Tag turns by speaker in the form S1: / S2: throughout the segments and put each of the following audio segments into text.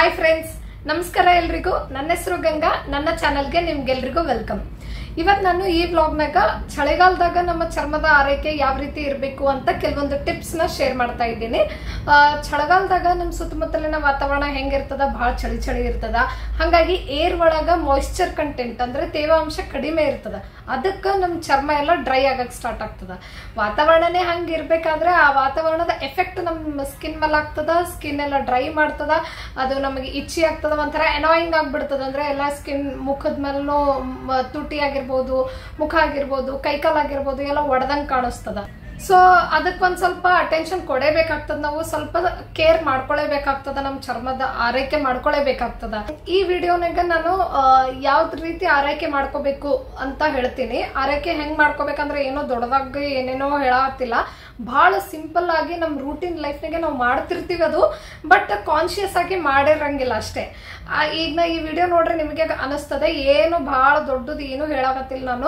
S1: hi friends ನಮಸ್ಕಾರ ಎಲ್ರಿಗೂ ನನ್ನ ಹೆಸರು ಗಂಗಾ ನನ್ನ ಚಾನಲ್ಗೆ ನಿಮ್ಗೆಲ್ರಿಗೂ ವೆಲ್ಕಮ್ ಇವತ್ತು ನಾನು ಈ ವ್ಲಾಗ್ನಾಗ ಚಳಿಗಾಲದಾಗ ನಮ್ಮ ಚರ್ಮದ ಆರೈಕೆ ಯಾವ ರೀತಿ ಇರಬೇಕು ಅಂತ ಕೆಲವೊಂದು ಟಿಪ್ಸ್ ನ ಶೇರ್ ಮಾಡ್ತಾ ಇದ್ದೀನಿ ಆ, ಚಳಿಗಾಲದಾಗ ನಮ್ಮ ಸುತ್ತಮುತ್ತಲಿನ ವಾತಾವರಣ ಹೆಂಗಿರ್ತದ ಬಹಳ ಚಳಿ ಚಳಿ ಇರ್ತದ ಹಾಗಾಗಿ ಏರ್ ಒಳಗ ಮಾಯಿಶ್ಚರ್ ಕಂಟೆಂಟ್ ಅಂದ್ರೆ ತೇವಾಂಶ ಕಡಿಮೆ ಇರ್ತದ ಅದಕ್ಕೆ ನಮ್ಮ ಚರ್ಮ ಎಲ್ಲ ಡ್ರೈ ಆಗಕ್ ಸ್ಟಾರ್ಟ್ ಆಗ್ತದ ವಾತಾವರಣನೇ ಹಂಗ ಇರ್ಬೇಕಾದ್ರೆ ಆ ವಾತಾವರಣದ ಎಫೆಕ್ಟ್ ನಮ್ಮ ಸ್ಕಿನ್ ಮೇಲೆ ಆಗ್ತದ ಸ್ಕಿನ್ ಎಲ್ಲ ಡ್ರೈ ಮಾಡ್ತದ ಅದು ನಮಗೆ ಇಚ್ಚಿ ಆಗ್ತದ ಒಂಥರ ಅನಾಯಿಂಗ್ ಆಗ್ಬಿಡ್ತದ ಅಂದ್ರೆ ಎಲ್ಲ ಸ್ಕಿನ್ ಮುಖದ ಮೇಲೂ ಮ, ತುಟಿ ಆಗಿರ್ಬೋದು ಮುಖ ಆಗಿರ್ಬೋದು ಕೈಕಾಲ್ ಆಗಿರ್ಬೋದು ಎಲ್ಲ ಒಡೆದಂಗ್ ಕಾಣಿಸ್ತದ ಸೊ ಅದಕ್ಕೊಂದ್ ಸ್ವಲ್ಪ ಅಟೆನ್ಷನ್ ಕೊಡೇಬೇಕಾಗ್ತದ ನಾವು ಸ್ವಲ್ಪ ಕೇರ್ ಮಾಡ್ಕೊಳ್ಳೇಬೇಕಾಗ್ತದ ನಮ್ಮ ಚರ್ಮದ ಆರೈಕೆ ಮಾಡ್ಕೊಳ್ಳೇಬೇಕಾಗ್ತದ ಈ ವಿಡಿಯೋನಾಗ ನಾನು ಆ, ಯಾವ್ದ್ ರೀತಿ ಆರೈಕೆ ಮಾಡ್ಕೋಬೇಕು ಅಂತ ಹೇಳ್ತೀನಿ ಆರೈಕೆ ಹೆಂಗ್ ಮಾಡ್ಕೋಬೇಕಂದ್ರೆ ಏನೋ ದೊಡ್ಡದಾಗಿ ಏನೇನೋ ಹೇಳತ್ತಿಲ್ಲ ಬಹಳ ಸಿಂಪಲ್ ಆಗಿ ನಮ್ಮ ರೂಟೀನ್ ಲೈಫ್ನಾಗೆ ನಾವು ಮಾಡ್ತಿರ್ತೀವಿ ಅದು ಬಟ್ ಕಾನ್ಶಿಯಸ್ ಆಗಿ ಮಾಡಿರಂಗಿಲ್ಲ ಅಷ್ಟೇ ಆ, ಈಗ ನಾ ಈ ವಿಡಿಯೋ ನೋಡ್ರಿ ನಿಮಗೆ ಅನಿಸ್ತದೆ ಏನು ಬಹಳ ದೊಡ್ಡದು ಏನು ಹೇಳಾಕತ್ತಿಲ್ಲ ನಾನು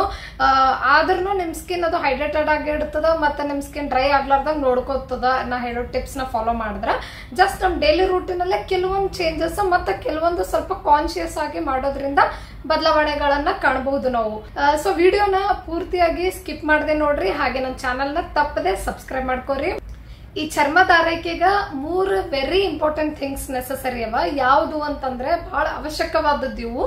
S1: ಆದ್ರೂ ನಿಮ್ ಸ್ಕಿನ್ ಅದು ಹೈಡ್ರೇಟೆಡ್ ಆಗಿ ಇಡ್ತದ ಮತ್ತೆ ನಿಮ್ ಸ್ಕಿನ್ ಡ್ರೈ ಆಗ್ಲಾರ್ದಂಗ ನೋಡ್ಕೋತದ ನಾ ಹೇಳೋ ಟಿಪ್ಸ್ ನ ಫಾಲೋ ಮಾಡಿದ್ರ ಜಸ್ಟ್ ನಮ್ ಡೈಲಿ ರೂಟೀನ್ ಅಲ್ಲೇ ಕೆಲವೊಂದು ಚೇಂಜಸ್ ಮತ್ತೆ ಕೆಲವೊಂದು ಸ್ವಲ್ಪ ಕಾನ್ಶಿಯಸ್ ಆಗಿ ಮಾಡೋದ್ರಿಂದ ಬದಲಾವಣೆಗಳನ್ನ ಕಾಣಬಹುದು ನಾವು ಸೊ ವಿಡಿಯೋನ ಪೂರ್ತಿಯಾಗಿ ಸ್ಕಿಪ್ ಮಾಡದೆ ನೋಡ್ರಿ ಹಾಗೆ ನನ್ನ ಚಾನಲ್ನ ತಪ್ಪದೆ ಸಬ್ಸ್ಕ್ರೈಬ್ ಮಾಡ್ಕೋರಿ ಈ ಚರ್ಮದ ಆರೈಕೆಗ ಮೂರು ವೆರಿ ಇಂಪಾರ್ಟೆಂಟ್ ಥಿಂಗ್ಸ್ ನೆಸಸರಿ ಅವ ಯಾವುದು ಅಂತಂದ್ರೆ ಬಹಳ ಅವಶ್ಯಕವಾದದ್ದು ಇವು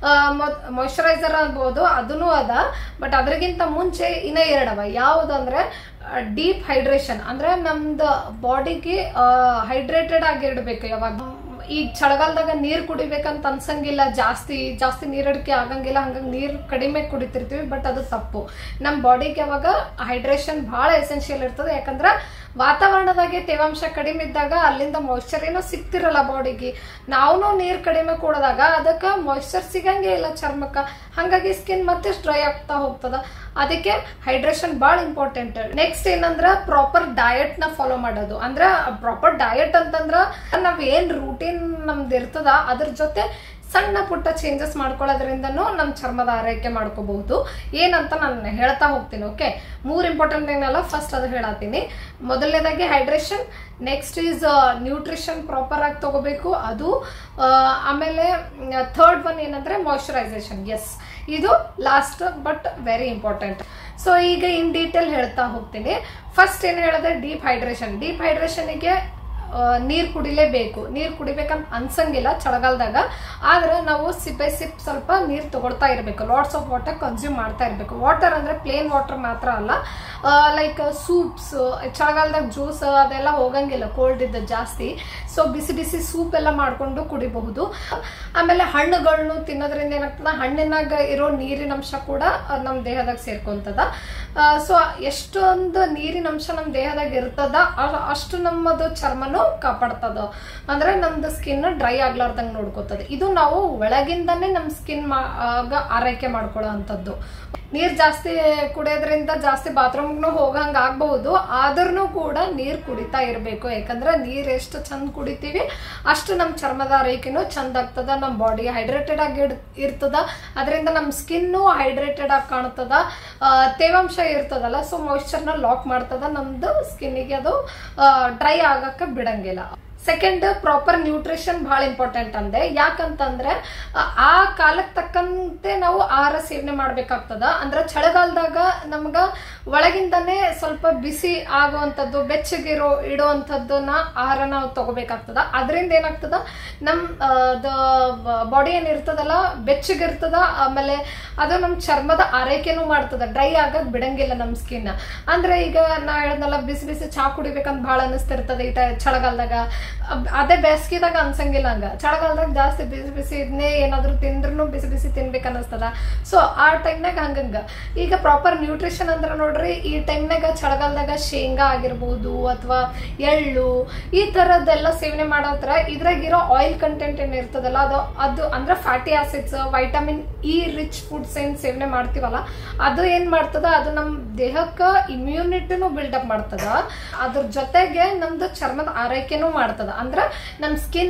S1: ಮಾಯಿಶ್ಚರೈಸರ್ ಅನ್ಬೋದು ಅದನ್ನು ಅದ ಬಟ್ ಅದ್ರಗಿಂತ ಮುಂಚೆ ಇನ್ನ ಎರಡವ ಯಾವುದಂದ್ರೆ ಡೀಪ್ ಹೈಡ್ರೇಷನ್ ಅಂದ್ರೆ ನಮ್ದು ಬಾಡಿಗೆ ಹೈಡ್ರೇಟೆಡ್ ಆಗಿ ಇಡಬೇಕು ಯಾವಾಗ ಈ ಚಳಿಗಾಲದಾಗ ನೀರ್ ಕುಡಿಬೇಕಂತ ಅನ್ಸಂಗಿಲ್ಲ ಜಾಸ್ತಿ ಜಾಸ್ತಿ ನೀರಡಿಕೆ ಆಗಂಗಿಲ್ಲ ಹಂಗಾಗಿ ನೀರ್ ಕಡಿಮೆ ಕುಡಿತಿರ್ತೀವಿ ಬಟ್ ಅದು ತಪ್ಪು ನಮ್ಮ ಬಾಡಿಗೆ ಅವಾಗ ಹೈಡ್ರೇಷನ್ ಬಹಳ ಎಸೆನ್ಷಿಯಲ್ ಇರ್ತದೆ ಯಾಕಂದ್ರ ವಾತಾವರಣದಾಗೆ ತೇವಾಂಶ ಕಡಿಮೆ ಇದ್ದಾಗ ಅಲ್ಲಿಂದ ಮಾಯಿಶ್ಚರ್ ಏನೋ ಸಿಗ್ತಿರಲ್ಲ ಬಾಡಿಗೆ ನಾವು ನೀರ್ ಕಡಿಮೆ ಕೊಡದಾಗ ಅದಕ್ಕೆ ಮಾಯಿಶ್ಚರ್ ಸಿಗಂಗೆ ಇಲ್ಲ ಚರ್ಮಕ್ಕ ಹಂಗಾಗಿ ಸ್ಕಿನ್ ಮತ್ತೆ ಡ್ರೈ ಆಗ್ತಾ ಹೋಗ್ತದ ಅದಕ್ಕೆ ಹೈಡ್ರೇಷನ್ ಬಹಳ ಇಂಪಾರ್ಟೆಂಟ್ ನೆಕ್ಸ್ಟ್ ಏನಂದ್ರ ಪ್ರಾಪರ್ ಡಯಟ್ ನ ಫಾಲೋ ಮಾಡೋದು ಅಂದ್ರ ಪ್ರಾಪರ್ ಡಯಟ್ ಅಂತಂದ್ರ ನಾವ್ ಏನ್ ರೂಟೀನ್ ನಮ್ದು ಇರ್ತದ ಅದ್ರ ಜೊತೆ ಸಣ್ಣ ಪುಟ್ಟ ಚೇಂಜಸ್ ಮಾಡ್ಕೊಳ್ಳೋದ್ರಿಂದನೂ ನಮ್ಮ ಚರ್ಮದ ಆರೈಕೆ ಮಾಡ್ಕೋಬಹುದು ಏನಂತ ನಾನು ಹೇಳ್ತಾ ಹೋಗ್ತೀನಿ ಓಕೆ ಮೂರ್ ಇಂಪಾರ್ಟೆಂಟ್ ಏನಲ್ಲ ಫಸ್ಟ್ ಅದು ಹೇಳತ್ತೀನಿ ಮೊದಲನೇದಾಗಿ hydration next is nutrition proper ಆಗಿ ತಗೋಬೇಕು ಅದು ಆ, ಆಮೇಲೆ ಥರ್ಡ್ ಒನ್ ಏನಂದ್ರೆ ಮಾಯಿಶ್ಚರೈಸೇಷನ್ ಎಸ್ ಇದು last but very important so ಈಗ ಇನ್ ಡೀಟೇಲ್ ಹೇಳ್ತಾ ಹೋಗ್ತೀನಿ ಫಸ್ಟ್ ಏನು ಹೇಳಿದೆ ಡೀಪ್ ಹೈಡ್ರೇಷನ್ ಡೀಪ್ ಹೈಡ್ರೇಷನ್ಗೆ ನೀರ್ ಕುಡಿಲೇಬೇಕು ನೀರ್ ಕುಡಿಬೇಕಂತ ಅನ್ಸಂಗಿಲ್ಲ ಚಳಿಗಾಲದಾಗ ಆದ್ರೆ ನಾವು ಸಿಪ್ ಬೈ ಸಿಪ್ ಸ್ವಲ್ಪ ನೀರ್ ತಗೊಳ್ತಾ ಇರಬೇಕು ಲಾಟ್ಸ್ ಆಫ್ ವಾಟರ್ ಕನ್ಸ್ಯೂಮ್ ಮಾಡ್ತಾ ಇರಬೇಕು ವಾಟರ್ ಅಂದ್ರೆ ಪ್ಲೇನ್ ವಾಟರ್ ಮಾತ್ರ ಅಲ್ಲ ಲೈಕ್ ಸೂಪ್ಸ್ ಚಳಿಗಾಲದಾಗ ಜ್ಯೂಸ್ ಅದೆಲ್ಲ ಹೋಗಂಗಿಲ್ಲ ಕೋಲ್ಡ್ ಇದ್ದ ಜಾಸ್ತಿ ಸೊ ಬಿಸಿ ಬಿಸಿ ಸೂಪ್ ಎಲ್ಲ ಮಾಡ್ಕೊಂಡು ಕುಡಿಬಹುದು ಆಮೇಲೆ ಹಣ್ಣುಗಳನ್ನು ತಿನ್ನೋದ್ರಿಂದ ಏನಾಗ್ತದ ಹಣ್ಣಿನಾಗ ಇರೋ ನೀರಿನ ಅಂಶ ಕೂಡ ಅಹ್, ನಮ್ ದೇಹದಾಗ ಸೇರ್ಕೊಂತದ ಸೊ ಎಷ್ಟೊಂದು ನೀರಿನ ಅಂಶ ನಮ್ ದೇಹದಾಗ ಇರ್ತದ ಅ- ಅಷ್ಟು ನಮ್ಮದು ಚರ್ಮನು ಕಾಪಾಡ್ತದ ಅಂದ್ರೆ ನಮ್ದು ಸ್ಕಿನ್ ಡ್ರೈ ಆಗ್ಲಾರ್ದಂಗ್ ನೋಡ್ಕೋತದ ಇದು ನಾವು ಒಳಗಿಂದನೇ ನಮ್ ಸ್ಕಿನ್ ಆಗ ಆರೈಕೆ ಮಾಡ್ಕೊಳ್ಳೋ ಅಂತದ್ದು ನೀರ್ ಜಾಸ್ತಿ ಕುಡಿಯೋದ್ರಿಂದ ಜಾಸ್ತಿ ಬಾತ್ರೂಮ್ನು ಹೋಗಂಗ ಆಗ್ಬಹುದು ಆದ್ರೂ ಕೂಡ ನೀರ್ ಕುಡಿತಾ ಇರ್ಬೇಕು ಯಾಕಂದ್ರೆ ನೀರ್ ಎಷ್ಟು ಚಂದ ಕುಡಿತೀವಿ ಅಷ್ಟು ನಮ್ ಚರ್ಮದ ಆರೈಕೆನೂ ಚಂದ ಆಗ್ತದ ನಮ್ ಬಾಡಿ ಹೈಡ್ರೇಟೆಡ್ ಆಗಿ ಇಡ್- ಇರ್ತದ ಅದರಿಂದ ನಮ್ ಸ್ಕಿನ್ನು ಹೈಡ್ರೇಟೆಡ್ ಆಗಿ ಕಾಣ್ತದ ಆ, ತೇವಾಂಶ ಇರ್ತದಲ್ಲ ಸೊ ಮಾಯಿಶ್ಚರ್ನ ಲಾಕ್ ಮಾಡ್ತದ ನಮ್ದು ಸ್ಕಿನ್ನಿಗೆ ಅದು ಡ್ರೈ ಆಗಕ್ಕೆ ಬಿಡಂಗಿಲ್ಲ ಸೆಕೆಂಡ್ ಪ್ರಾಪರ್ ನ್ಯೂಟ್ರಿಷನ್ ಬಹಳ ಇಂಪಾರ್ಟೆಂಟ್ ಅಂದೆ ಯಾಕಂತಂದ್ರೆ ಆ- ಆ ಕಾಲಕ್ಕೆ ತಕ್ಕಂತೆ ನಾವು ಆಹಾರ ಸೇವನೆ ಮಾಡ್ಬೇಕಾಗ್ತದ ಅಂದ್ರೆ ಚಳಿಗಾಲದಾಗ ನಮ್ಗ ಒಳಗಿಂದನೇ ಸ್ವಲ್ಪ ಬಿಸಿ ಆಗುವಂಥದ್ದು ಬೆಚ್ಚಗಿರೋ ಇಡುವಂಥದ್ದನ್ನ ಆಹಾರ ನಾವು ತಗೋಬೇಕಾಗ್ತದ ಅದರಿಂದ ಏನಾಗ್ತದ ನಮ್ ಬಾಡಿ ಏನಿರ್ತದಲ್ಲ ಬೆಚ್ಚಗಿರ್ತದ ಆಮೇಲೆ ಅದು ನಮ್ ಚರ್ಮದ ಆರೈಕೆನೂ ಮಾಡ್ತದ ಡ್ರೈ ಆಗಕ್ ಬಿಡಂಗಿಲ್ಲ ನಮ್ ಸ್ಕಿನ್ ಅಂದ್ರೆ ಈಗ ನಾ ಹೇಳ್ದಲ್ಲ ಬಿಸಿ ಬಿಸಿ ಚಾ ಕುಡಿಬೇಕಂತ ಬಹಳ ಅನಿಸ್ತಿರ್ತದೆ ಈ ಟೈ- ಚಳಿಗಾಲದಾಗ ಅಬ್- ಅದೇ ಬೇಸಿಗೆದಾಗ ಅನ್ಸಂಗಿಲ್ಲ ಹಂಗ ಚಳಿಗಾಲದಾಗ ಜಾಸ್ತಿ ಬಿಸಿ ಬಿಸಿ ಇದನ್ನೇ ಏನಾದ್ರು ತಿಂದ್ರೂ ಬಿಸಿ ಬಿಸಿ ತಿನ್ಬೇಕು ಅನಿಸ್ತದ ಸೊ ಆ ಟೈಮ್ನಾಗ ಹಂಗಂಗ ಈಗ ಪ್ರಾಪರ್ ನ್ಯೂಟ್ರಿಷನ್ ಅಂದ್ರೆ ನೋಡ್ರಿ ಈ ಟೈಮ್ನಾಗ ಚಳಿಗಾಲದಾಗ ಶೇಂಗಾ ಆಗಿರ್ಬೋದು ಅಥವಾ ಎಳ್ಳು ಈ ತರದ್ದೆಲ್ಲ ಸೇವನೆ ಮಾಡೋದ್ರ ಇದ್ರಾಗಿರೋ ಆಯಿಲ್ ಕಂಟೆಂಟ್ ಏನ್ ಇರ್ತದಲ್ಲ ಅದು ಅದು ಅಂದ್ರೆ fatty acids vitamin E rich foods ಏನ್ ಸೇವನೆ ಮಾಡ್ತೀವಲ್ಲ ಅದು ಏನ್ ಮಾಡ್ತದ ಅದು ನಮ್ ದೇಹಕ್ಕ ಇಮ್ಯುನಿಟಿನೂ ಬಿಲ್ಡಪ್ ಮಾಡ್ತದ ಅದ್ರ ಜೊತೆಗೆ ನಮ್ದು ಚರ್ಮದ ಆರೈಕೆನೂ ಮಾಡ್ತದ ಮಾಡ್ತದ ಅಂದ್ರ ನಮ್ ಸ್ಕಿನ್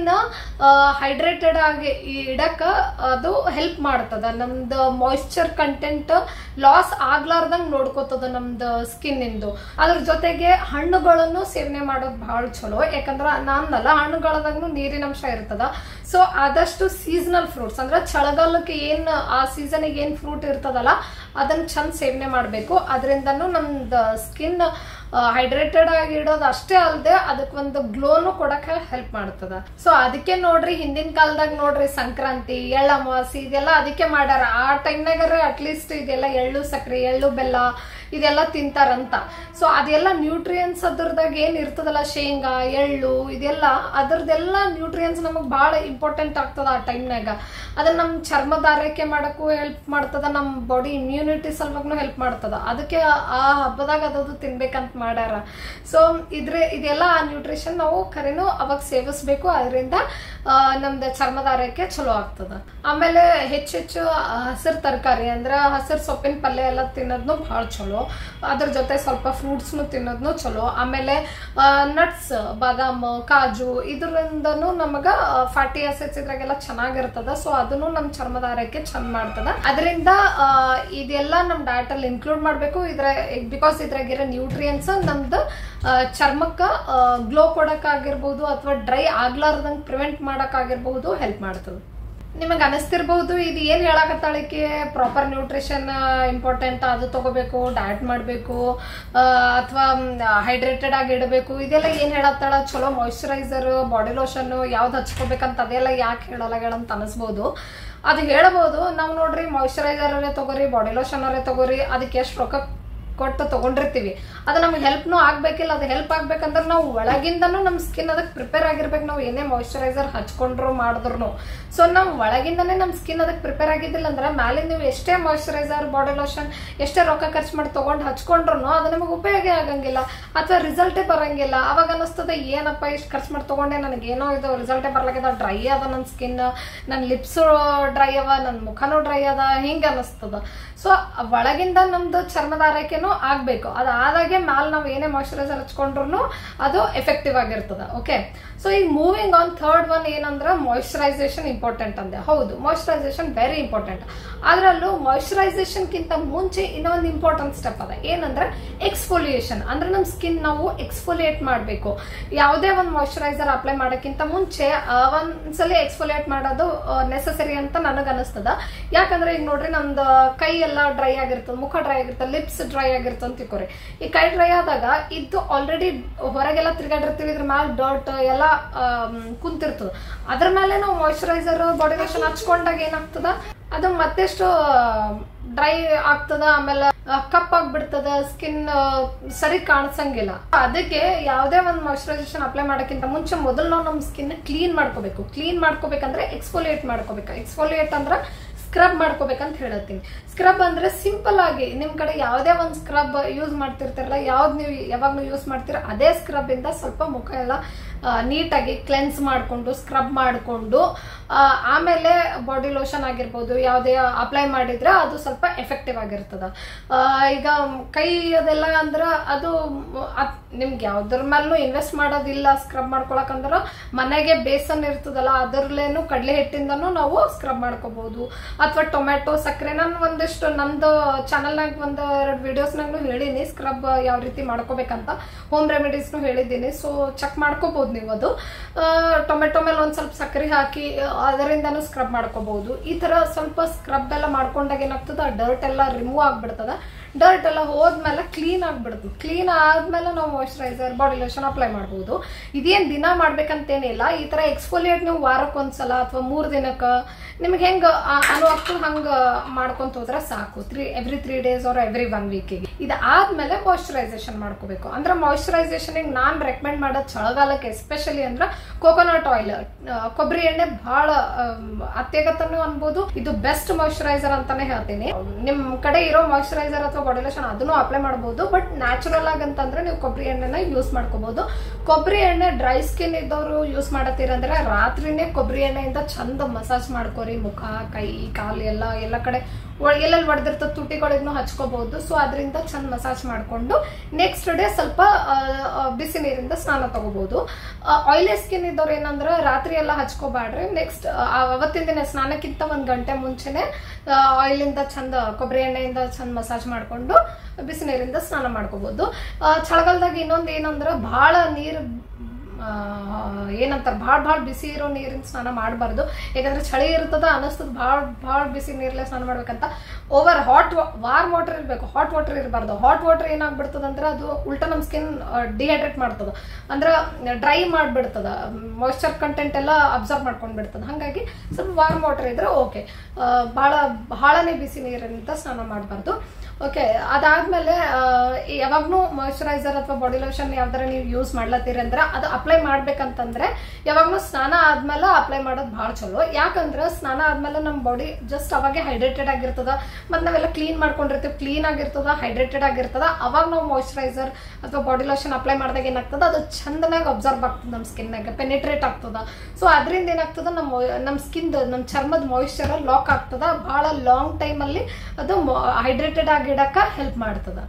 S1: ಹೈಡ್ರೇಟೆಡ್ ಆಗಿ ಇಡಕ ಅದು ಹೆಲ್ಪ್ ಮಾಡ್ತದ ನಮ್ದು ಮಾಯಿಶ್ಚರ್ ಕಂಟೆಂಟ್ ಲಾಸ್ ಆಗ್ಲಾರ್ದಂಗ್ ನೋಡ್ಕೋತದ ನಮ್ದು ಸ್ಕಿನ್ ಇಂದು ಅದ್ರ ಜೊತೆಗೆ ಹಣ್ಣುಗಳನ್ನು ಸೇವನೆ ಮಾಡೋದು ಬಹಳ ಚಲೋ ಯಾಕಂದ್ರ ನಾನಲ್ಲ ಹಣ್ಣುಗಳದಾಗ್ನು ನೀರಿನ ಅಂಶ ಇರ್ತದ ಸೊ ಆದಷ್ಟು ಸೀಸನಲ್ ಫ್ರೂಟ್ಸ್ ಅಂದ್ರೆ ಚಳಿಗಾಲಕ್ಕೆ ಏನ್ ಆ ಸೀಸನ್ಗೆ ಏನ್ ಫ್ರೂಟ್ ಇರ್ತದಲ್ಲ ಅದನ್ನ ಚಂದ ಸೇವನೆ ಮಾಡಬೇಕು ಅದರಿಂದನೂ ನಮ್ದು ಸ್ಕಿನ್ ಹೈಡ್ರೇಟೆಡ್ ಆಗಿ ಇಡೋದು ಅಷ್ಟೇ ಅಲ್ಲದೆ ಅದಕ್ಕೆ ಒಂದು ಗ್ಲೋನು ಕೊಡಕ್ಕೆ ಹೆಲ್ಪ್ ಮಾಡ್ತದ ಸೊ ಅದಕ್ಕೆ ನೋಡ್ರಿ ಹಿಂದಿನ ಕಾಲದಾಗ ನೋಡ್ರಿ ಸಂಕ್ರಾಂತಿ ಎಳ್ಳು ಅಮಾವಾಸ್ಯೆ ಇದೆಲ್ಲ ಅದಕ್ಕೆ ಮಾಡ್ಯಾರ ಆ ಟೈಮ್ನಾಗರ ಅಟ್ಲೀಸ್ಟ್ ಇದೆಲ್ಲ ಎಳ್ಳು ಸಕ್ಕರೆ ಎಳ್ಳು ಬೆಲ್ಲ ಇದೆಲ್ಲ ತಿಂತಾರಂತ ಸೊ ಅದೆಲ್ಲ ನ್ಯೂಟ್ರಿಯನ್ಸ್ ಅದ್ರದಾಗ ಏನ್ ಇರ್ತದಲ್ಲ ಶೇಂಗಾ ಎಳ್ಳು ಇದೆಲ್ಲ ಅದ್ರದ್ದೆಲ್ಲ ನ್ಯೂಟ್ರಿಯನ್ಸ್ ನಮಗ್ ಬಹಳ ಇಂಪಾರ್ಟೆಂಟ್ ಆಗ್ತದ ಆ ಟೈಮ್ನಾಗ ಅದನ್ನ ನಮ್ ಚರ್ಮದ ಆರೈಕೆ ಮಾಡಕ್ಕೂ ಹೆಲ್ಪ್ ಮಾಡ್ತದ ನಮ್ ಬಾಡಿ ಇಮ್ಯುನಿಟಿ ಸಲುವಾಗ್ನು ಹೆಲ್ಪ್ ಮಾಡ್ತದ ಅದಕ್ಕೆ ಆ- ಆ ಹಬ್ಬದಾಗ ಅದದು ತಿನ್ಬೇಕಂತ ಮಾಡ್ಯಾರ ಸೊ ಇದ್ರೆ ಇದೆಲ್ಲ ಆ ನ್ಯೂಟ್ರಿಷನ್ ನಾವು ಖರೇನು ಅವಾಗ ಸೇವಿಸ್ಬೇಕು ಅದರಿಂದ ನಮ್ದು ಚರ್ಮದ ಆರೈಕೆ ಚಲೋ ಆಗ್ತದ ಆಮೇಲೆ ಹೆಚ್ಚೆಚ್ಚು ಹಸಿರು ತರಕಾರಿ ಅಂದ್ರ ಹಸಿರು ಸೊಪ್ಪಿನ ಪಲ್ಯ ಎಲ್ಲ ತಿನ್ನೋದ್ನು ಬಹಳ ಚಲೋ ಅದ್ರ ಜೊತೆ ಸ್ವಲ್ಪ ಫ್ರೂಟ್ಸ್ನು ತಿನ್ನೋದ್ನು ಚಲೋ ಆಮೇಲೆ ನಟ್ಸ್ ಬಾದಾಮ್ ಕಾಜು ಇದರಿಂದನೂ ನಮಗ ಫ್ಯಾಟಿ ಆಸಿಡ್ಸ್ ಇದ್ರಾಗೆಲ್ಲ ಚೆನ್ನಾಗಿರ್ತದ ಸೊ ಅದನ್ನು ನಮ್ಮ ಚರ್ಮದ ಆರೈಕೆ ಚಂದ ಮಾಡ್ತದ ಅದರಿಂದ ಇದೆಲ್ಲ ನಮ್ಮ ಡಯಟ್ ಅಲ್ಲಿ ಇನ್ಕ್ಲೂಡ್ ಮಾಡಬೇಕು ಇದ್ರ ಬಿಕಾಸ್ ಇದ್ರಾಗಿರೋ ನ್ಯೂಟ್ರಿಯನ್ಸ್ ನಮ್ದು ಆ, ಚರ್ಮಕ್ಕ ಗ್ಲೋ ಕೊಡಕ್ಕಾಗಿರ್ಬೋದು ಅಥವಾ ಡ್ರೈ ಆಗ್ಲಾರ್ದಂಗ್ ಪ್ರಿವೆಂಟ್ ಮಾಡಕ್ಕಾಗಿರ್ಬಹುದು ಹೆಲ್ಪ್ ಮಾಡ್ತದೆ ನಿಮಗೆ ಅನಿಸ್ತಿರ್ಬಹುದು ಇದು ಏನ್ ಹೇಳಕತ್ತಾಳಿಕೆ ಪ್ರಾಪರ್ ನ್ಯೂಟ್ರಿಷನ್ ಇಂಪಾರ್ಟೆಂಟ್ ಅದು ತಗೋಬೇಕು ಡಯಟ್ ಮಾಡಬೇಕು ಅಥವಾ ಹೈಡ್ರೇಟೆಡ್ ಆಗಿ ಇಡಬೇಕು ಇದೆಲ್ಲ ಏನ್ ಹೇಳತ್ತಾಳ ಚಲೋ ಮಾಯಿಶ್ಚರೈಸರ್ ಬಾಡಿ ಲೋಷನ್ ಯಾವ್ದು ಹಚ್ಕೋಬೇಕಂತ ಅದೆಲ್ಲ ಯಾಕೆ ಹೇಳಲ್ಲ ಹೇಳಂತ ಅನಿಸ್ಬೋದು ಅದು ಹೇಳಬಹುದು ನಾವು ನೋಡ್ರಿ ಮಾಯಿಶ್ಚರೈಸರ್ ಅವರೇ ತಗೋರಿ ಬಾಡಿ ಲೋಷನ್ ಅವರೇ ತಗೋರಿ ಅದಕ್ಕೆ ಎಷ್ಟು ರೊಕ್ಕ ಕೊಟ್ಟು ತಗೊಂಡಿರ್ತೀವಿ ಅದು ನಮ್ಗೆ ಹೆಲ್ಪ್ನು ಆಗ್ಬೇಕಿಲ್ಲ ಅದು ಹೆಲ್ಪ್ ಆಗ್ಬೇಕಂದ್ರೆ ನಾವು ಒಳಗಿಂದನೂ ನಮ್ಮ ಸ್ಕಿನ್ ಅದಕ್ಕೆ ಪ್ರಿಪೇರ್ ಆಗಿರ್ಬೇಕು ನಾವು ಏನೇ ಮಾಯಿಶ್ಚರೈಸರ್ ಹಚ್ಕೊಂಡ್ರು ಮಾಡಿದ್ರು ಸೊ ನಾವು ಒಳಗಿಂದನೇ ನಮ್ಮ ಸ್ಕಿನ್ ಅದಕ್ಕೆ ಪ್ರಿಪೇರ್ ಆಗಿದ್ದಿಲ್ಲ ಅಂದ್ರೆ ಮೇಲೆ ನೀವು ಎಷ್ಟೇ ಮಾಯಿಶ್ಚರೈಸರ್ ಬಾಡಿ ಲೋಷನ್ ಎಷ್ಟೇ ರೊಕ್ಕ ಖರ್ಚು ಮಾಡಿ ತಗೊಂಡು ಹಚ್ಕೊಂಡ್ರು ಅದು ನಮಗೆ ಉಪಯೋಗ ಆಗಂಗಿಲ್ಲ ಅಥವಾ ರಿಸಲ್ಟೇ ಬರಂಗಿಲ್ಲ ಅವಾಗ ಅನಿಸ್ತದೆ ಏನಪ್ಪ ಇಷ್ಟು ಖರ್ಚು ಮಾಡಿ ತಗೊಂಡೆ ನನಗೆ ಏನೋ ಇದು ರಿಸಲ್ಟೇ ಬರ್ಲಾಗ್ಯದ ಡ್ರೈ ಅದ ನನ್ನ ಸ್ಕಿನ್ ನನ್ನ ಲಿಪ್ಸ್ ಡ್ರೈ ಅವ ನನ್ನ ಮುಖನೂ ಡ್ರೈ ಅದ ಹಿಂಗೆ ಅನಿಸ್ತದ ಸೊ ಒಳಗಿಂದ ನಮ್ದು ಚರ್ಮದ ಆರೈಕೆನೂ ಆಗ್ಬೇಕು ಅದಾದಾಗೆ ಮ್ಯಾಲ್ ನಾವು ಏನೇ ಮಾಯಿಶ್ಚರೈಸರ್ ಹಚ್ಕೊಂಡ್ರು ಅದು ಎಫೆಕ್ಟಿವ್ ಆಗಿರ್ತದ ಓಕೆ ಸೊ ಈಗ ಮೂವಿಂಗ್ ಆನ್ ಥರ್ಡ್ ಒನ್ ಏನಂದ್ರೆ ಮಾಯಿಶ್ಚರೈಸೇಷನ್ ಇಂಪಾರ್ಟೆಂಟ್ ಅಂದೆ ಹೌದು ಮಾಯಿಶ್ಚರೈಸೇಷನ್ ವೆರಿ ಇಂಪಾರ್ಟೆಂಟ್ ಅದರಲ್ಲೂ ಮಾಯಿಶ್ಚರೈಸೇಷನ್ಗಿಂತ ಮುಂಚೆ ಇನ್ನೊಂದು ಇಂಪಾರ್ಟೆಂಟ್ ಸ್ಟೆಪ್ ಅದ ಏನಂದ್ರೆ ಎಕ್ಸ್ಫೋಲಿಯೇಷನ್ ಅಂದ್ರೆ ನಮ್ಮ ಸ್ಕಿನ್ ನಾವು ಎಕ್ಸ್ಫೋಲಿಯೇಟ್ ಮಾಡಬೇಕು ಯಾವುದೇ ಒಂದು ಮಾಯಿಶ್ಚರೈಸರ್ ಅಪ್ಲೈ ಮಾಡೋಕ್ಕಿಂತ ಮುಂಚೆ ಆ, ಒಂದ್ಸಲ ಎಕ್ಸ್ಫೋಲಿಯೇಟ್ ಮಾಡೋದು ನೆಸಸರಿ ಅಂತ ನನಗೆ ಅನಿಸ್ತದ ಯಾಕಂದ್ರೆ ಈಗ ನೋಡ್ರಿ ನಮ್ದು ಕೈ ಎಲ್ಲ ಡ್ರೈ ಆಗಿರ್ತದೆ ಮುಖ ಡ್ರೈ ಆಗಿರ್ತದೆ ಲಿಪ್ಸ್ ಡ್ರೈ ಆಗಿರ್ತದೆ ಅಂತ ತಿಳ್ಕೊರಿ ಈ ಕೈ ಡ್ರೈ ಆದಾಗ ಇದು ಆಲ್ರೆಡಿ ಹೊರಗೆಲ್ಲ ತಿರ್ಗಾಡಿರ್ತೀವಿ ಇದ್ರ ಮ್ಯಾಲ ಡರ್ಟ್ ಎಲ್ಲ ಆಮ್, ಕುಂತಿರ್ತದ ಅದ್ರ ಮೇಲೆ ನಾವು ಮಾಯಿಶ್ಚರೈಸರ್ ಬಾಡಿ ಲೋಷನ್ ಹಚ್ಕೊಂಡಾಗ ಏನಾಗ್ತದ ಅದು ಮತ್ತೆಷ್ಟು ಡ್ರೈ ಆಗ್ತದ ಆಮೇಲೆ ಕಪ್ಪಾಗ್ಬಿಡ್ತದ ಸ್ಕಿನ್ ಸರಿ ಕಾಣಿಸಂಗಿಲ್ಲ ಅದಕ್ಕೆ ಯಾವುದೇ ಒಂದು ಮಾಯಿಶ್ಚರೈಸೇಷನ್ ಅಪ್ಲೈ ಮಾಡೋಕ್ಕಿಂತ ಮುಂಚೆ ಮೊದಲು ನಾವು ನಮ್ಮ ಸ್ಕಿನ್ ಕ್ಲೀನ್ ಮಾಡ್ಕೋಬೇಕು ಕ್ಲೀನ್ ಮಾಡ್ಕೋಬೇಕಂದ್ರೆ ಎಕ್ಸ್ಫೋಲಿಯೇಟ್ ಮಾಡ್ಕೋಬೇಕು ಎಕ್ಸ್ಫೋಲಿಯೇಟ್ ಅಂದ್ರೆ ಸ್ಕ್ರಬ್ ಮಾಡ್ಕೋಬೇಕಂತ ಹೇಳತ್ತೀನಿ ಸ್ಕ್ರಬ್ ಅಂದ್ರೆ ಸಿಂಪಲ್ ಆಗಿ ನಿಮ್ ಕಡೆ ಯಾವುದೇ ಒಂದು ಸ್ಕ್ರಬ್ ಯೂಸ್ ಮಾಡ್ತಿರ್ತಾರಲ್ಲ ಯಾವ್ದು ನೀವು ಯಾವಾಗ ನೀವು ಯೂಸ್ ಮಾಡ್ತೀರ ಅದೇ ಸ್ಕ್ರಬ್ ಇಂದ ಸ್ವಲ್ಪ ಮುಖ ಎಲ್ಲ ನೀಟಾಗಿ ಕ್ಲೆನ್ಸ್ ಮಾಡಿಕೊಂಡು ಸ್ಕ್ರಬ್ ಮಾಡಿಕೊಂಡು ಆಮೇಲೆ ಬಾಡಿ ಲೋಷನ್ ಆಗಿರ್ಬೋದು ಯಾವುದೇ ಅಪ್ಲೈ ಮಾಡಿದ್ರೆ ಅದು ಸ್ವಲ್ಪ ಎಫೆಕ್ಟಿವ್ ಆಗಿರ್ತದ ಆ, ಈಗ ಕೈ ಅದೆಲ್ಲ ಅಂದ್ರೆ ಅದು ಅದ್- ನಿಮ್ಗೆ ಯಾವ್ದ್ರ ಮೇಲೂ ಇನ್ವೆಸ್ಟ್ ಮಾಡೋದಿಲ್ಲ ಸ್ಕ್ರಬ್ ಮಾಡ್ಕೊಳಕಂದ್ರ ಮನೆಗೆ ಬೇಸನ್ ಇರ್ತದಲ್ಲ ಅದರಲ್ಲೇನು ಕಡಲೆ ಹಿಟ್ಟಿಂದನೂ ನಾವು ಸ್ಕ್ರಬ್ ಮಾಡ್ಕೋಬಹುದು ಅಥವಾ ಟೊಮ್ಯಾಟೊ ಸಕ್ಕರೆ ನಾನು ಒಂದಿಷ್ಟು ನಂದು ಚಾನಲ್ನಾಗ ಒಂದು ಎರಡು ವಿಡಿಯೋಸ್ನಾಗೂ ಹೇಳಿನಿ ಸ್ಕ್ರಬ್ ಯಾವ ರೀತಿ ಮಾಡ್ಕೋಬೇಕಂತ ಹೋಮ್ ರೆಮಿಡೀಸ್ನು ಹೇಳಿದ್ದೀನಿ ಸೊ ಚೆಕ್ ಮಾಡ್ಕೋಬಹುದು ನೀವು ಅದು ಟೊಮೆಟೊ ಮೇಲೆ ಒಂದ್ ಸ್ವಲ್ಪ ಸಕ್ಕರೆ ಹಾಕಿ ಅದರಿಂದನೂ ಸ್ಕ್ರಬ್ ಮಾಡ್ಕೋಬಹುದು ಈ ತರ ಸ್ವಲ್ಪ ಸ್ಕ್ರಬ್ ಎಲ್ಲ ಮಾಡ್ಕೊಂಡಾಗ ಏನಾಗ್ತದ ಡರ್ಟ್ ಎಲ್ಲ ರಿಮೂವ್ ಆಗ್ಬಿಡ್ತದ ಡರ್ಟ್ ಎಲ್ಲ ಹೋದ್ಮೇಲೆ ಕ್ಲೀನ್ ಆಗ್ಬಿಡ್ತದೆ ಕ್ಲೀನ್ ಆದ್ಮೇಲೆ ನಾವು ಮಾಯಿಶ್ಚರೈಸರ್ ಬಾಡಿ ಲೋಷನ್ ಅಪ್ಲೈ ಮಾಡ್ಬೋದು ಇದೇನ್ ದಿನ ಮಾಡ್ಬೇಕಂತೇನಿಲ್ಲ ಈ ತರ ಎಕ್ಸ್ಫೋಲಿಯೇಟ್ ನೀವು ವಾರಕ್ಕೊಂದ್ಸಲ ಅಥವಾ ಮೂರ್ ದಿನಕ್ಕ ನಿಮ್ಗೆ ಹೆಂಗ ಅನುವಾಗ್ತು ಹಂಗ ಮಾಡ್ಕೊಂತ ಹೋದ್ರೆ ಸಾಕು three every three days or every one ವೀಕಿಗೆ ಇದಾದ್ಮೇಲೆ ಮಾಯಿಶ್ಚರೈಸೇಷನ್ ಮಾಡ್ಕೋಬೇಕು ಅಂದ್ರೆ ಮಾಯಿಶ್ಚರೈಸೇಷನ್ ನಾನ್ ರೆಕಮೆಂಡ್ ಮಾಡೋದು ಚಳಿಗಾಲಕ್ಕೆ ಎಸ್ಪೆಷಲಿ ಅಂದ್ರೆ ಕೋಕೋನಟ್ ಆಯಿಲ್ ಕೊಬ್ಬರಿ ಎಣ್ಣೆ ಬಹಳ ಅತ್ಯಗತನೂ ಅನ್ಬೋದು ಇದು ಬೆಸ್ಟ್ ಮಾಯಿಶ್ಚರೈಸರ್ ಅಂತಾನೆ ಹೇಳ್ತೀನಿ ನಿಮ್ ಕಡೆ ಇರೋ ಮಾಯಿಶ್ಚರೈಸರ್ ಅಥವಾ ಅಥವಾ ಬಾಡಿ ಲೋಷನ್ ಅದನ್ನು ಅಪ್ಲೈ ಮಾಡಬಹುದು ಬಟ್ ನ್ಯಾಚುರಲ್ ಆಗಿ ಅಂತಂದ್ರೆ ನೀವು ಕೊಬ್ಬರಿ ಎಣ್ಣೆನ ಯೂಸ್ ಮಾಡ್ಕೋಬಹುದು ಕೊಬ್ಬರಿ ಎಣ್ಣೆ ಡ್ರೈ ಸ್ಕಿನ್ ಇದ್ದವರು ಯೂಸ್ ಮಾಡತ್ತೀರಂದ್ರೆ ರಾತ್ರಿನೇ ಕೊಬ್ಬರಿ ಎಣ್ಣೆಯಿಂದ ಚಂದ ಮಸಾಜ್ ಮಾಡ್ಕೋರಿ ಮುಖ ಕೈ ಕಾಲು ಎಲ್ಲ ಎಲ್ಲ ಕಡೆ ಒಳ- ಎಲ್ಲೆಲ್ಲಿ ಹೊಡೆದಿರ್ತದೆ ತುಟಿಗಳಿಗೂ ಹಚ್ಕೋಬಹುದು ಸೊ ಅದರಿಂದ ಚಂದ ಮಸಾಜ್ ಮಾಡಿಕೊಂಡು ನೆಕ್ಸ್ಟ್ ಡೇ ಸ್ವಲ್ಪ ಆ, ಆ, ಬಿಸಿ ನೀರಿಂದ ಸ್ನಾನ ತಗೋಬಹುದು ಆಯಿಲಿ ಸ್ಕಿನ್ ಇದ್ದವ್ರು ಏನಂದ್ರೆ ರಾತ್ರಿ ಎಲ್ಲ ಹಚ್ಕೋಬಾಡ್ರಿ ನೆಕ್ಸ್ಟ್ ಅವತ್ತಿನ ದಿನ ಸ್ನಾನಕ್ಕಿಂತ ಒಂದ್ ಗಂಟೆ ಮುಂಚೆನೆ ಆಯಿಲಿಂದ ಚಂದ ಕೊಬ್ಬರಿ ಎಣ್ಣೆಯಿಂದ ಚಂದ ಮಸಾಜ್ ಮಾಡ್ಕೊಂಡು ಬಿಸಿ ನೀರಿಂದ ಸ್ನಾನ ಮಾಡ್ಕೋಬಹುದು ಚಳಿಗಾಲದಾಗ ಇನ್ನೊಂದು ಏನಂದ್ರೆ ಬಹಳ ನೀರು ಆ, ಏನಂತಾರೆ ಭಾಳ ಭಾಳ ಬಿಸಿ ಇರೋ ನೀರಿನ ಸ್ನಾನ ಮಾಡಬಾರ್ದು ಯಾಕಂದ್ರೆ ಚಳಿ ಇರ್ತದ ಅನಿಸ್ತದ ಭಾಳ ಭಾಳ ಬಿಸಿ ನೀರಲ್ಲೇ ಸ್ನಾನ ಮಾಡ್ಬೇಕಂತ ಓವರ್ ಹಾಟ್ ವಾರ್ ವಾಟರ್ ಇರಬೇಕು ಹಾಟ್ ವಾಟರ್ ಇರಬಾರ್ದು ಹಾಟ್ ವಾಟರ್ ಏನಾಗ್ಬಿಡ್ತದ ಅಂದ್ರೆ ಅದು ಉಲ್ಟಾ ನಮ್ಮ ಸ್ಕಿನ್ ಡಿಹೈಡ್ರೇಟ್ ಮಾಡ್ತದ ಅಂದ್ರೆ ಡ್ರೈ ಮಾಡಿಬಿಡ್ತದ ಮಾಯ್ಶ್ಚರ್ ಕಂಟೆಂಟ್ ಎಲ್ಲ ಅಬ್ಸರ್ವ್ ಮಾಡ್ಕೊಂಡು ಬಿಡ್ತದ ಹಾಗಾಗಿ ಸ್ವಲ್ಪ ವಾರ್ಮ್ ವಾಟರ್ ಇದ್ರೆ ಓಕೆ ಭಾಳ ಭಾಳನೇ ಬಿಸಿ ನೀರಿನಿಂದ ಸ್ನಾನ ಮಾಡಬಾರ್ದು ಓಕೆ ಅದಾದ್ಮೇಲೆ ಯಾವಾಗ್ಲೂ ಮಾಯಶ್ಚರೈಸರ್ ಅಥವಾ ಬಾಡಿ ಲೋಷನ್ ಯಾವ್ದಾರ ನೀವು ಯೂಸ್ ಮಾಡ್ಲತ್ತೀರಿ ಅಂದ್ರೆ ಅದು ಅಪ್ಲೈ ಮಾಡ್ಬೇಕಂತಂದ್ರೆ ಯಾವಾಗ್ಲೂ ಸ್ನಾನ ಆದ್ಮೇಲೆ ಅಪ್ಲೈ ಮಾಡೋದು ಭಾಳ ಚಲೋ ಯಾಕಂದ್ರೆ ಸ್ನಾನ ಆದ್ಮೇಲೆ ನಮ್ಮ ಬಾಡಿ ಜಸ್ಟ್ ಅವಾಗೆ ಹೈಡ್ರೇಟೆಡ್ ಆಗಿರ್ತದ ಮತ್ತೆ ನಾವೆಲ್ಲ ಕ್ಲೀನ್ ಮಾಡ್ಕೊಂಡಿರ್ತೀವಿ ಕ್ಲೀನ್ ಆಗಿರ್ತದ ಹೈಡ್ರೇಟೆಡ್ ಆಗಿರ್ತದ ಅವಾಗ ನಾವು ಮಾಯಶ್ಚರೈಸರ್ ಅಥವಾ ಬಾಡಿ ಲೋಷನ್ ಅಪ್ಲೈ ಮಾಡಿದಾಗ ಏನಾಗ್ತದ ಅದು ಚಂದನಾಗಿ ಅಬ್ಸರ್ವ್ ಆಗ್ತದೆ ನಮ್ಮ ಸ್ಕಿನ್ನಾಗ ಪೆನಿಟ್ರೇಟ್ ಆಗ್ತದ ಸೊ ಅದರಿಂದ ಏನಾಗ್ತದ ನಮ್ಮ ನಮ್ಮ ಸ್ಕಿನ್ ನಮ್ಮ ಚರ್ಮದ ಮಾಯಿಶ್ಚರ್ ಲಾಕ್ ಆಗ್ತದ ಭಾಳ ಲಾಂಗ್ ಟೈಮಲ್ಲಿ ಅದು ಹೈಡ್ರೇಟೆಡ್ ಆಗಿಡಕ್ಕೆ ಹೆಲ್ಪ್ ಮಾಡ್ತದ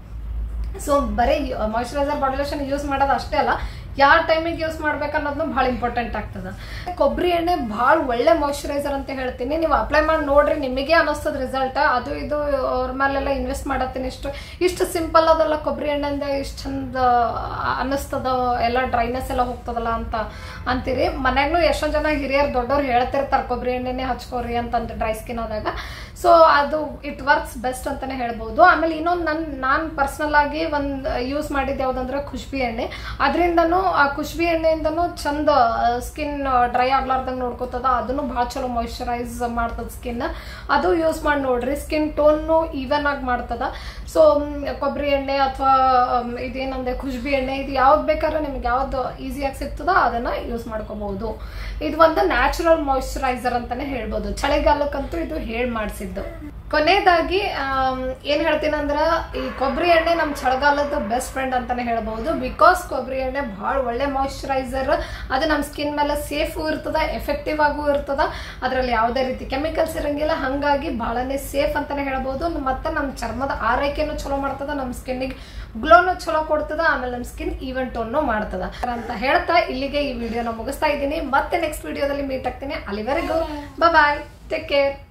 S1: ಸೊ ಬರೀ ಮಾಯಿಶ್ಚರೈಸರ್ ಬಾಡಿ ಲೋಷನ್ ಯೂಸ್ ಮಾಡೋದು ಅಷ್ಟೇ ಅಲ್ಲ ಯಾವ ಟೈಮಿಗೆ ಯೂಸ್ ಮಾಡ್ಬೇಕು ಅನ್ನೋದನ್ನು ಭಾಳ ಇಂಪಾರ್ಟೆಂಟ್ ಆಗ್ತದ ಕೊಬ್ಬರಿ ಎಣ್ಣೆ ಭಾಳ ಒಳ್ಳೆ ಮಾಯಿಶ್ಚರೈಸರ್ ಅಂತ ಹೇಳ್ತೀನಿ ನೀವು ಅಪ್ಲೈ ಮಾಡಿ ನೋಡ್ರಿ ನಿಮಗೆ ಅನ್ನಿಸ್ತದ ರಿಸಲ್ಟ್ ಅದು ಇದು ಅವ್ರ ಮೇಲೆಲ್ಲ ಇನ್ವೆಸ್ಟ್ ಮಾಡತ್ತೀನಿ ಇಷ್ಟು ಇಷ್ಟು ಸಿಂಪಲ್ ಅದಲ್ಲ ಕೊಬ್ಬರಿ ಎಣ್ಣೆಯಿಂದ ಇಷ್ಟು ಚಂದ ಅನ್ನಿಸ್ತದ ಎಲ್ಲ ಡ್ರೈನೆಸ್ ಎಲ್ಲ ಹೋಗ್ತದಲ್ಲ ಅಂತ ಅಂತೀರಿ ಮನ್ಯಾಗ್ನು ಎಷ್ಟೊಂದು ಜನ ಹಿರಿಯರು ದೊಡ್ಡವ್ರು ಹೇಳ್ತಿರ್ತಾರೆ ಕೊಬ್ಬರಿ ಎಣ್ಣೆನೆ ಹಚ್ಕೋರಿ ಅಂತಂದು ಡ್ರೈ ಸ್ಕಿನ್ ಆದಾಗ ಸೊ ಅದು ಇಟ್ ವರ್ಕ್ಸ್ ಬೆಸ್ಟ್ ಅಂತಾನೆ ಹೇಳ್ಬೋದು ಆಮೇಲೆ ಇನ್ನೊಂದು ನನ್ ನಾನು ಪರ್ಸನಲ್ ಆಗಿ ಒಂದು ಯೂಸ್ ಮಾಡಿದ್ದು ಯಾವ್ದಂದ್ರೆ ಖುಷ್ಬಿ ಎಣ್ಣೆ ಅದರಿಂದನೂ ಆ ಖುಷ್ಬಿ ಎಣ್ಣೆಯಿಂದನೂ ಚಂದ ಸ್ಕಿನ್ ಡ್ರೈ ಆಗ್ಲಾರ್ದಂಗೆ ನೋಡ್ಕೋತದ ಅದನ್ನು ಭಾಳ ಚಲೋ ಮಾಯಿಶ್ಚರೈಸ್ ಮಾಡ್ತದ ಸ್ಕಿನ್ ಅದು ಯೂಸ್ ಮಾಡಿ ನೋಡ್ರಿ ಸ್ಕಿನ್ ಟೋನ್ನು ಈವನ್ ಆಗಿ ಮಾಡ್ತದ ಸೊ ಕೊಬ್ಬರಿ ಎಣ್ಣೆ ಅಥವಾ ಇದೇನಂದ್ರೆ ಖುಷ್ಬಿ ಎಣ್ಣೆ ಇದು ಯಾವ್ದು ಬೇಕಾದ್ರೆ ನಿಮ್ಗೆ ಯಾವ್ದು ಈಸಿಯಾಗಿ ಸಿಗ್ತದೋ ಅದನ್ನ ಯೂಸ್ ಮಾಡ್ಕೋಬಹುದು ಇದು ಒಂದು ನ್ಯಾಚುರಲ್ ಮಾಯಿಶ್ಚರೈಸರ್ ಅಂತಾನೆ ಹೇಳ್ಬೋದು ಚಳಿಗಾಲಕ್ಕಂತೂ ಇದು ಹೇಳ್ ಮಾಡಿಸಿದ್ದು ಕೊನೆಯದಾಗಿ ಆಮ್, ಏನ್ ಹೇಳ್ತೀನಿ ಅಂದ್ರ ಈ ಕೊಬ್ಬರಿ ಎಣ್ಣೆ ನಮ್ಮ ಚಳಿಗಾಲದ ಬೆಸ್ಟ್ ಫ್ರೆಂಡ್ ಅಂತಾನೆ ಹೇಳ್ಬಹುದು ಬಿಕಾಸ್ ಕೊಬ್ಬರಿ ಎಣ್ಣೆ ಬಹಳ ಒಳ್ಳೆ ಮಾಯಿಶ್ಚರೈಸರ್ ಅದು ನಮ್ಮ ಸ್ಕಿನ್ ಮೇಲೆ ಸೇಫು ಇರ್ತದ ಎಫೆಕ್ಟಿವ್ ಆಗೂ ಇರ್ತದ ಅದರಲ್ಲಿ ಯಾವುದೇ ರೀತಿ ಕೆಮಿಕಲ್ಸ್ ಇರಂಗಿಲ್ಲ ಹಂಗಾಗಿ ಬಹಳನೇ ಸೇಫ್ ಅಂತಾನೆ ಹೇಳ್ಬಹುದು ಮತ್ತೆ ನಮ್ಮ ಚರ್ಮದ ಆರೈಕೆನೂ ಚಲೋ ಮಾಡ್ತದ ನಮ್ಮ ಸ್ಕಿನ್ನಿಗೆ ಗ್ಲೋನು ಚಲೋ ಕೊಡ್ತದ ಆಮೇಲೆ ನಮ್ಮ ಸ್ಕಿನ್ ಈವೆಂಟ್ ಅನ್ನು ಮಾಡ್ತದ ಅಂತ ಹೇಳ್ತಾ ಇಲ್ಲಿಗೆ ಈ ವಿಡಿಯೋನ ಮುಗಿಸ್ತಾ ಇದ್ದೀನಿ ಮತ್ತೆ ನೆಕ್ಸ್ಟ್ ವಿಡಿಯೋದಲ್ಲಿ ಮೀಟ್ ಆಗ್ತೀನಿ ಅಲ್ಲಿವರೆಗೂ ಬಾಯ್ ಟೇಕ್ ಕೇರ್